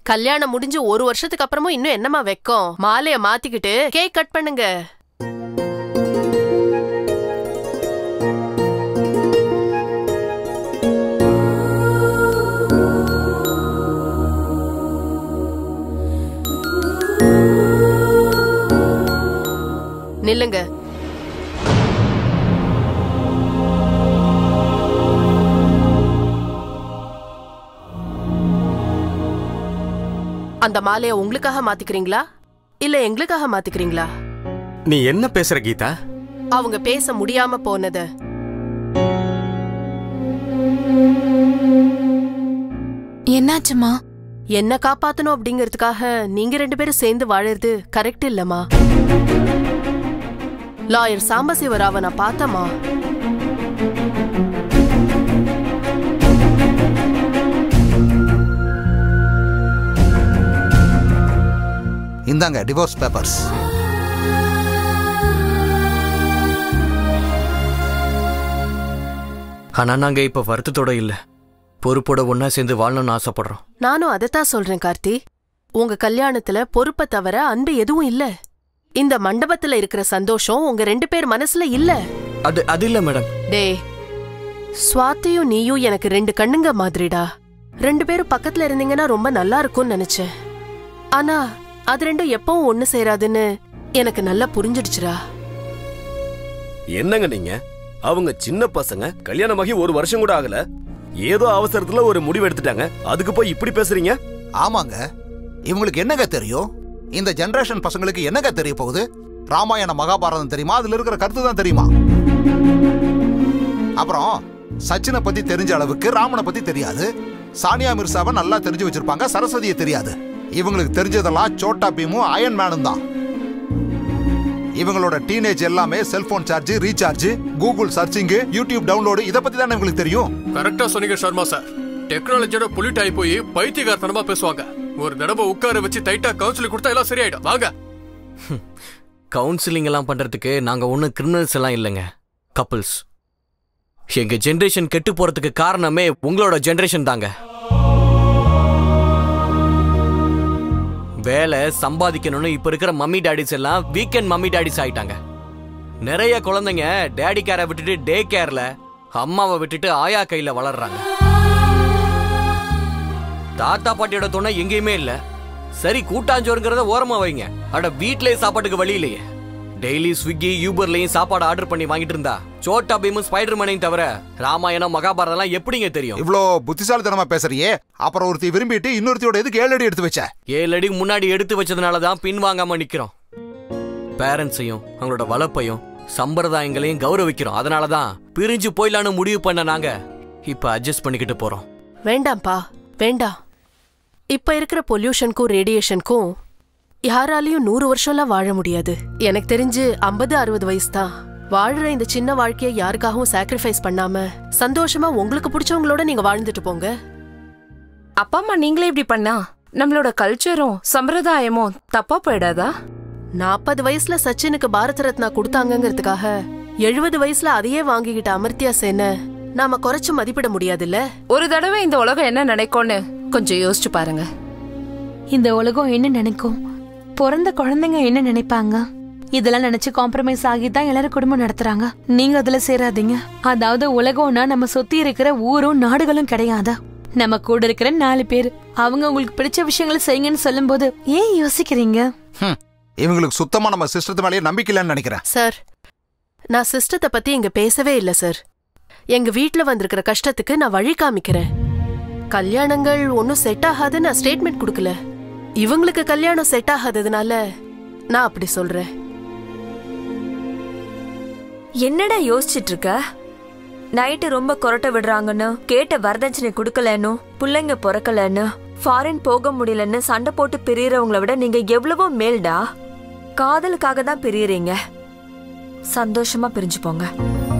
கல்யாணம் முடிஞ்சு ஒரு வருஷத்துக்கு அப்புறமும் இன்னும் என்னமா வெக்கம் மாலைய மாத்திக்கிட்டு கேக் கட் பண்ணுங்க நில்லுங்க அந்த மாலைய உங்களுக்காக மாத்திக்கிறீங்களா இல்ல எங்களுக்காக மாத்திக்கிறீங்களா நீ என்ன பேசுற கீதா அவங்க பேச முடியாம போனத என்னாச்சுமா என்ன காப்பாத்தணும் அப்படிங்கறதுக்காக நீங்க ரெண்டு பேரும் சேர்ந்து வாழறது கரெக்ட் இல்லம்மா லாயர் சாம்பசிவராவ நான் பார்த்தமா இந்தாங்க டிவோர்ஸ் பேப்பர்ஸ் ஆனா நாங்க இப்ப வருத்தத்தோட இல்ல பொறுப்போட ஒன்னா சேர்ந்து வாழணும்னு ஆசைப்படுறோம் நானும் அதைத்தான் சொல்றேன் கார்த்தி உங்க கல்யாணத்துல பொறுப்பை தவிர அன்பு எதுவும் இல்ல இந்த மண்டபத்துல இருக்கிற சந்தோஷம் உங்க ரெண்டு பேர் மனசுல இல்ல அது அது இல்ல மேடம் டே சுவாத்தியும் நீயும் எனக்கு ரெண்டு கண்ணுங்க மாதிரிடா ரெண்டு பேரும் பக்கத்துல இருந்தீங்கன்னா ரொம்ப நல்லா இருக்கும்னு நினைச்சேன் ஆனா அது ரெண்டும் எப்பவும் ஒண்ணு சேராதுன்னு எனக்கு நல்லா புரிஞ்சிடுச்சுடா என்னங்க நீங்க அவங்க சின்ன பசங்க கல்யாணமாகி ஒரு வருஷம் கூட ஆகல ஏதோ அவசரத்துல ஒரு முடிவு எடுத்துட்டாங்க அதுக்கு போய் இப்படி பேசுறீங்க ஆமாங்க இவங்களுக்கு என்னங்க தெரியும் இந்த ஜெனரேஷன் பசங்களுக்கு என்னங்க தெரிய போகுது ராமாயண மகாபாரதம் தெரியுமா அதுல இருக்கிற கருத்து தான் தெரியுமா அப்புறம் சச்சினை பத்தி தெரிஞ்ச அளவுக்கு ராமனை பத்தி தெரியாது சானியா மிர்சாவை நல்லா தெரிஞ்சு வச்சிருப்பாங்க சரஸ்வதியை தெரியாது இவங்களுக்கு தெரிஞ்சதெல்லாம் சோட்டா பீமும் அயன் மேனும் தான் இவங்களோட டீனேஜ் எல்லாமே cellphone charge recharge Google searching YouTube download இதை பத்தி தானே இவங்களுக்கு தெரியும் கரெக்டா சொன்னீங்க சர்மா சார் டெக்னாலஜியோட பொலிட் ஆகி போய் பைத்தியகாரத்தனமா பேசுவாங்க ஒரு தடவை உட்கார வச்சு டைட்டா கவுன்சிலிங் கொடுத்தா எல்லாம் சரியாயிடும் வாங்க கவுன்சிலிங் எல்லாம் பண்றதுக்கு நாங்க ஒன்றும் கிரிமினல்ஸ் எல்லாம் இல்லைங்க கப்புள்ஸ் எங்க ஜெனரேஷன் கெட்டு போறதுக்கு காரணமே உங்களோட ஜெனரேஷன் தாங்க வேலை சம்பாதிக்கணும்னு இப்ப இருக்கிற மம்மி டாடிஸ் எல்லாம் வீக்கெண்ட் மம்மி டாடிஸ் ஆயிட்டாங்க நிறைய குழந்தைங்க டேடி கேரை விட்டுட்டு டே கேர்ல அம்மாவை விட்டுட்டு ஆயா கையில வளர்றாங்க தாத்தா பாட்டியோட துணை எங்கேயுமே இல்ல சரி கூட்டாஞ்சோறுங்கிறத ஓரமா வைங்க அட வீட்லயே சாப்பாட்டுக்கு வழி இல்லையே டெய்லி ஸ்விக்கி யூபர்லயும் சாப்பாடு ஆர்டர் பண்ணி வாங்கிட்டு இருந்தா சோட்டா பீமும் ஸ்பைடர் மேனையும் தவிர ராமாயணம் மகாபாரதம் எல்லாம் எப்படிங்க தெரியும் இவ்ளோ புத்திசாலித்தனமா பேசுறியே அப்புறம் ஒருத்தி விரும்பிட்டு இன்னொருத்தியோட எதுக்கு ஏழு அடி எடுத்து வச்ச ஏழு அடி முன்னாடி எடுத்து வச்சதுனால தான் பின்வாங்காம நிக்கிறோம் பேரண்ட்ஸையும் அவங்களோட வளர்ப்பையும் சம்பிரதாயங்களையும் கௌரவிக்கிறோம் அதனால தான் பிரிஞ்சு போயிடலான்னு முடிவு பண்ண நாங்க இப்ப அட்ஜஸ்ட் பண்ணிக்கிட்டு போறோம் வேண்டாம்ப்பா வேண்டாம் இப்ப இருக்கிற பொல்யூஷனுக்கும் ரேடியேஷனுக்கும் யாராலையும் நூறு வருஷம்லாம் வாழ முடியாது எனக்கு தெரிஞ்சு ஐம்பது அறுபது வயசு தான் வாழுற இந்த சின்ன வாழ்க்கைய யாருக்காகவும் சாக்ரிஃபைஸ் பண்ணாம சந்தோஷமா உங்களுக்கு பிடிச்சவங்களோட நீங்க வாழ்ந்துட்டு போங்க அப்பா அம்மா நீங்களே இப்படி பண்ணா நம்மளோட கல்ச்சரும் சம்பிரதாயமும் தப்பா போயிடாதா நாற்பது வயசுல சச்சினுக்கு பாரத ரத்னா கொடுத்தாங்கங்கிறதுக்காக எழுபது வயசுல அதையே வாங்கிக்கிட்ட அமர்த்தியா சேன நாம குறைச்சு மதிப்பிட முடியாதுல்ல ஒரு தடவை இந்த உலகம் என்ன நினைக்கும்னு கொஞ்சம் யோசிச்சு பாருங்க இந்த உலகம் என்ன நினைக்கும் பிறந்த குழந்தைங்க என்ன நினைப்பாங்க இதெல்லாம் நினைச்சு காம்ப்ரமைஸ் ஆகி தான் எல்லாரும் குடும்பம் நடத்துறாங்க நீங்க அதுல சேராதீங்க அதாவது உலகம்னா நம்ம சுத்தி இருக்கிற ஊரும் நாடுகளும் கிடையாதா நம்ம கூட இருக்கிற நாலு பேர் அவங்க உங்களுக்கு பிடிச்ச விஷயங்களை செய்யுங்கன்னு சொல்லும்போது ஏன் யோசிக்கிறீங்க ஹம், இவங்களுக்கு சுத்தமா நம்ம சிஸ்டத்து மேலேயே நம்பிக்கை இல்லைன்னு நினைக்கிறேன் சார் நான் சிஸ்டத்தை பத்தி இங்க பேசவே இல்ல சார் எங்க வீட்ல வந்திருக்கிற கஷ்டத்துக்கு நான் வழி காமிக்கிறேன் கல்யாணங்கள் ஒன்னும் செட் ஆகாதுன்னு நான் ஸ்டேட்மெண்ட் கொடுக்கல இவங்களுக்கு கல்யாணம் செட் ஆகாததுனால நான் அப்படி சொல்றேன் என்னடா யோசிச்சிட்டு இருக்க நைட்டு ரொம்ப கொரட்டை விடுறாங்கன்னு கேட்ட வரதட்சணை கொடுக்கலன்னு பிள்ளைங்க பிறக்கலன்னு ஃபாரின் போக முடியலன்னு சண்டை போட்டு பிரியறவங்கள விட நீங்க எவ்வளவோ மேல்டா காதலுக்காக தான் பிரியறீங்க சந்தோஷமா பிரிஞ்சு போங்க